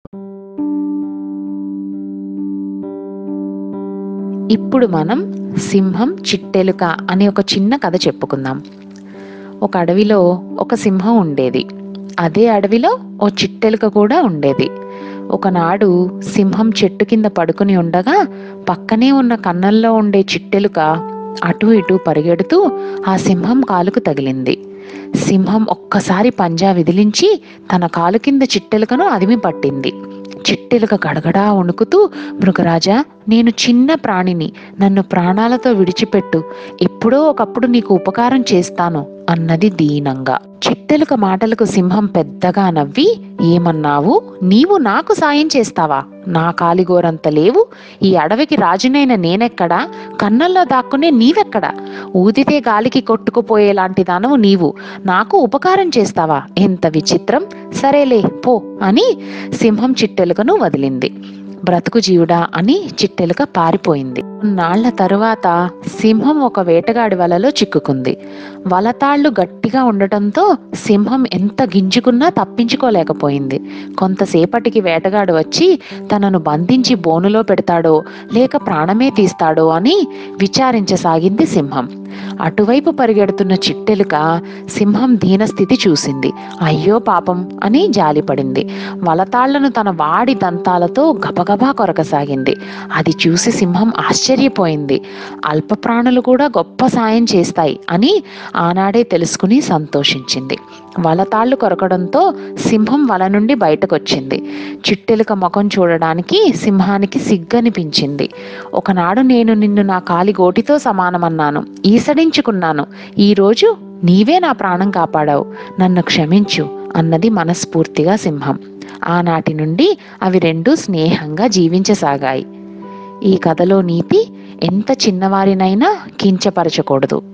ఇప్పుడు మనం సింహం చిట్టెలుక అనే ఒక చిన్న కథ చెప్పుకుందాం ఒక అడవిలో ఒక సింహం ఉండేది అదే అడవిలో ఓ చిట్టెలుక కూడా ఉండేది ఒకనాడు సింహం చెట్టు కింద పడుకుని ఉండగా పక్కనే ఉన్న కన్నంలో ఉండే చిట్టెలుక అటు ఇటు పరిగెడుతూ ఆ సింహం కాలుకు తగిలింది సింహం ఒక్కసారి పంజా విదిలించి తన కాలు కింద చిట్టెలుకను అదిమి పట్టింది చిట్టెలుక గడగడా వణుకుతూ మృగరాజా నేను చిన్న ప్రాణిని నన్ను ప్రాణాలతో విడిచిపెట్టు ఎప్పుడో ఒకప్పుడు నీకు ఉపకారం చేస్తాను అన్నది దీనంగా చిట్టెలుక మాటలకు సింహం పెద్దగా నవ్వి ఏమన్నావు నీవు నాకు సాయం చేస్తావా నా కాలిగోరంత లేవు ఈ అడవికి రాజునైన నేనెక్కడా కన్నంలో దాక్కునే నీవెక్కడా ఊదితే గాలికి కొట్టుకుపోయేలాంటి దానవు నీవు నాకు ఉపకారం చేస్తావా ఎంత విచిత్రం సరేలే పో అని సింహం చిట్టెలుకను వదిలింది బ్రతుకు జీవుడా అని చిట్టెలుక పారిపోయింది నాళ్ల తరువాత సింహం ఒక వేటగాడి వలలో చిక్కుకుంది వలతాళ్లు గట్టిగా ఉండటంతో సింహం ఎంత గింజుకున్నా తప్పించుకోలేకపోయింది కొంతసేపటికి వేటగాడు వచ్చి తనను బంధించి బోనులో పెడతాడో లేక ప్రాణమే తీస్తాడో అని విచారించసాగింది సింహం అటువైపు పరిగెడుతున్న చిట్టెలుక సింహం దీనస్థితి చూసింది అయ్యో పాపం అని జాలిపడింది వలతాళ్లను తన వాడి దంతాలతో గబగబా కొరకసాగింది అది చూసి సింహం ఆశ్చర్యపోయింది అల్ప ప్రాణులు కూడా గొప్ప సాయం చేస్తాయి అని ఆనాడే తెలుసుకుని సంతోషించింది వలతాళ్లు కొరకడంతో సింహం వల నుండి బయటకొచ్చింది చిట్టెలుక ముఖం చూడడానికి సింహానికి సిగ్గనిపించింది ఒకనాడు నేను నిన్ను నా కాలి గోటితో సమానమన్నాను ఈసడించుకున్నాను ఈరోజు నీవే నా ప్రాణం కాపాడావు నన్ను క్షమించు అన్నది మనస్ఫూర్తిగా సింహం ఆనాటి నుండి అవి రెండు స్నేహంగా జీవించసాగాయి ఈ కథలో నీతి ఎంత చిన్నవారినైనా కించపరచకూడదు